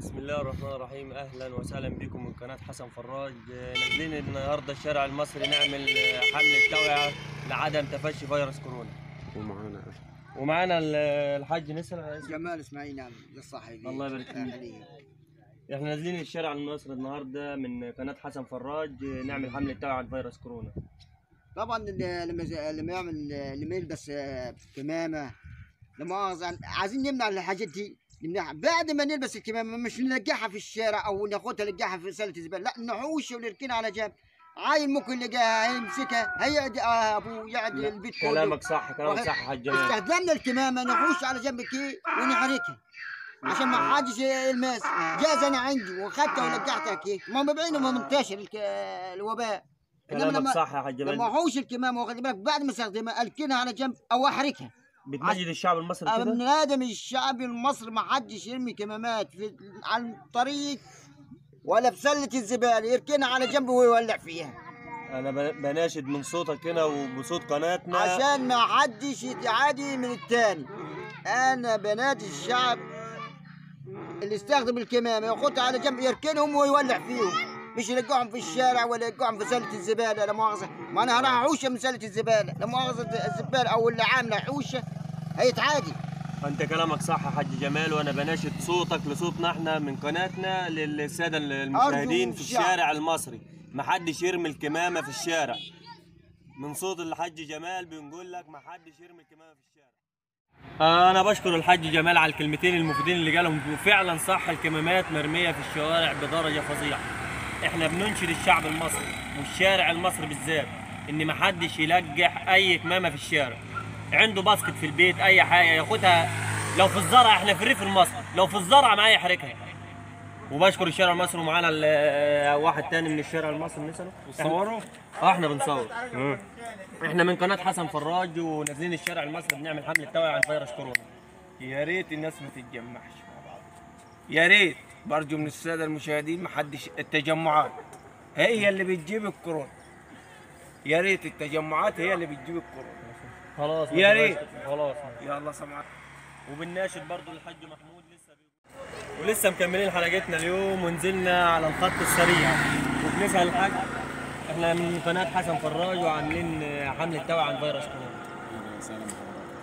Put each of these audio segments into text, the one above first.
بسم الله الرحمن الرحيم اهلا وسهلا بكم من قناه حسن فراج آه، نازلين النهارده الشارع المصري نعمل آه، حمله توعيه لعدم تفشي فيروس كورونا ومعانا ومعانا ال- الحاج نسر جمال اسماعيل نعم للصاحبي الله يبارك فيك. احنا نازلين الشارع المصري النهارده من قناه حسن فراج آه، نعمل حمله توعيه عن فيروس كورونا طبعا اللي- لما ز- لما يعمل لما يلبس آه، كمامه لما مؤاخذة عايزين نمنع الحاجات دي نمنعها بعد ما نلبس الكمامه مش نلقاها في الشارع او ناخدها نلقاها في سله الزباله لا نحوش ونركنها على جنب عيل ممكن يلقاها هيمسكها هيعدي آه ابوه يعدي البيت كله كلامك صح كلامك واخد- صح يا حاج جمال استخدمنا الكمامه نحوش على جنب كي ونحركها عشان ما حدش يلمس جاز انا عندي واخدتها ولقحتها كي ما مبعين وما منتشر الك- الوباء إنما كلامك لما- صح يا حاج لما جمال احوش الكمامه واخد بالك بعد ما استخدمها الكنها على جنب او احركها بتمجد الشعب المصري كده ابن ادم الشعب المصري ما حدش يرمي كمامات في على الطريق ولا في سله الزباله يركنها على جنب ويولع فيها انا ب- بناشد من صوتك هنا وبصوت قناتنا عشان ما حدش يتعادي من التاني انا بنادي الشعب اللي يستخدم الكمامه ياخدها على جنب يركنهم ويولع فيهم مش يلقاهم في الشارع ولا يلقاهم في سله الزباله لا مؤاخذه ما انا هروح احوشه من سله الزباله لا مؤاخذه الزباله او اللي عامله حوشه هيتعادي انت كلامك صح يا حاج جمال وانا بناشد صوتك لصوتنا احنا من قناتنا للساده المشاهدين في الشعب. الشارع المصري ما حدش يرمي الكمامه في الشارع من صوت الحاج جمال بنقول لك ما حدش يرمي الكمامه في الشارع انا بشكر الحاج جمال على الكلمتين المفيدين اللي قالهم وفعلا صح الكمامات مرميه في الشوارع بدرجه فظيعه احنا بننشد الشعب المصري والشارع المصري بالذات ان ما حدش يلقح اي كمامه في الشارع عنده باسكت في البيت اي حاجه ياخدها لو في الزرع احنا في الريف المصري لو في الزرع معايا يحركها وبشكر الشارع المصري ومعانا ال- واحد تاني من الشارع المصري نسأله بتصوروا؟ اه احنا بنصور احنا من قناه حسن فراج ونازلين الشارع المصري بنعمل حمله توعيه عن فيروس كورونا يا ريت الناس ما تتجمعش مع بعض يا ريت برجو من الساده المشاهدين ما حدش التجمعات هي اللي بتجيب الكورونا يا ريت التجمعات هي اللي بتجيب الكورونا خلاص يا ما ريت. تبقاش- خلاص يا الله سمعت وبنناشد برضو الحاج محمود لسه بي... ولسه مكملين حلقتنا اليوم ونزلنا على الخط السريع وبنسال الحاج احنا من قناه حسن فراج وعاملين حمله توعيه عن فيروس كورونا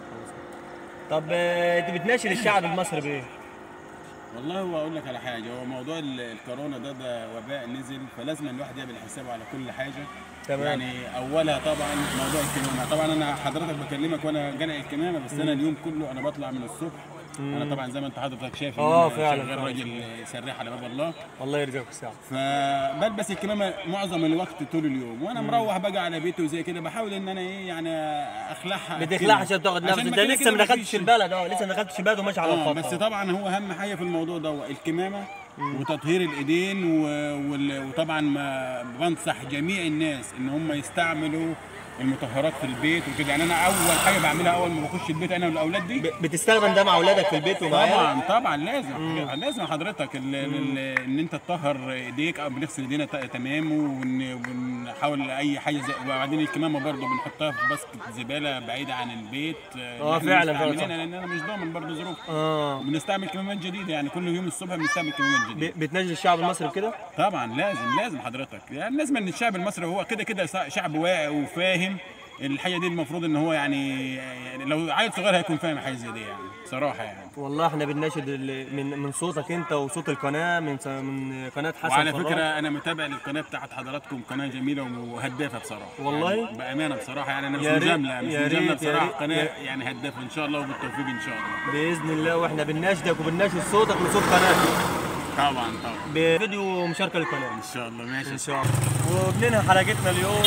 طب آه، انت بتناشد الشعب المصري بايه؟ والله هو اقول لك على حاجه هو موضوع ال- الكورونا ده ده وباء نزل فلازم الواحد يعمل حسابه على كل حاجه تمام. يعني اولها طبعا موضوع الكمامه طبعا انا حضرتك بكلمك وانا جاني الكمامه بس انا اليوم كله انا بطلع من الصبح انا طبعا زي ما انت حضرتك شايف إن آه، أنا فعلا، شغال فعلا. راجل سراح على باب الله الله يرزقك الساعه فبلبس الكمامه معظم الوقت طول اليوم وانا مروح بقى على بيتي وزي كده بحاول ان انا ايه يعني اخلعها بتخلع عشان تاخد نفس عشان انت ما كده لسه كده ما دخلتش مفيش- البلد اه لسه ما دخلتش البلد وماشي على اه الخط بس أهو. طبعا هو اهم حاجه في الموضوع ده الكمامه وتطهير الايدين و... وال... وطبعا ما بنصح جميع الناس ان هم يستعملوا المطهرات في البيت وكده يعني انا اول حاجه بعملها اول ما بخش البيت انا والاولاد دي ب- بتستخدم ده مع اولادك في البيت ومع عيالك؟ طبعا طبعا لازم لازم حضرتك ال... ال... ان انت تطهر ايديك او بنغسل ايدينا ت- تمام ون... ونحاول اي حاجه زي... وبعدين الكمامه برضه بنحطها في باسكت زباله بعيده عن البيت آه، إحنا فعلا، فعلا، مستعملينها صح. لان انا مش ضامن برضه ظروف اه بنستعمل كمامات جديده يعني كل يوم الصبح بنستعمل كمامات جديده ب- بتناشد الشعب المصري بكده؟ طبعا لازم لازم حضرتك يعني لازم ان الشعب المصري هو كده كده شع- شعب واعي وفاهم الحاجه دي المفروض ان هو يعني, يعني لو عيل صغير هيكون فاهم حاجه زي دي يعني بصراحه يعني والله احنا بنناشد ال- من من صوتك انت وصوت القناه من س- من قناه حسن وعلى فراج. فكره انا متابع للقناه بتاعت حضراتكم قناه جميله وهدافه بصراحه والله؟ يعني بامانه بصراحه يعني انا مش يا ريت- مجامله مش يا ريت- مجامله يا بصراحه ريت- قناه يا- يعني هدافه ان شاء الله وبالتوفيق ان شاء الله باذن الله واحنا بنناشدك وبنناشد صوتك لصوت قناتك طبعا طبعا بفيديو مشاركه للقناه ان شاء الله ماشي ان شاء الله وبننهي حلقتنا اليوم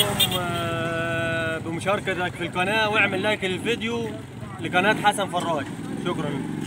آه، بمشاركتك في القناه واعمل لايك للفيديو لقناه حسن فراج شكرا